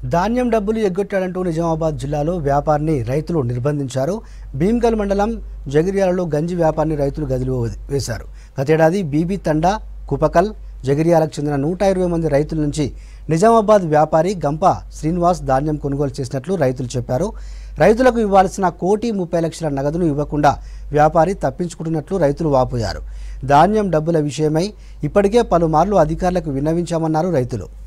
ధాన్యం డబ్బులు ఎగ్గొట్టాడంటూ నిజామాబాద్ జిల్లాలో వ్యాపారిని రైతులు నిర్బంధించారు భీమ్గల్ మండలం జగిర్యాలలో గంజి వ్యాపారిని రైతులు గదిలో వేశారు గతేడాది బీబీ తండా కుపకల్ జగిర్యాలకు చెందిన నూట ఇరవై మంది రైతుల నుంచి నిజామాబాద్ వ్యాపారి గంప శ్రీనివాస్ ధాన్యం కొనుగోలు చేసినట్లు రైతులు చెప్పారు రైతులకు ఇవ్వాల్సిన కోటి ముప్పై లక్షల నగదును ఇవ్వకుండా వ్యాపారి తప్పించుకుంటున్నట్లు రైతులు వాపోయారు ధాన్యం డబ్బుల విషయమై ఇప్పటికే పలుమార్లు అధికారులకు విన్నవించామన్నారు రైతులు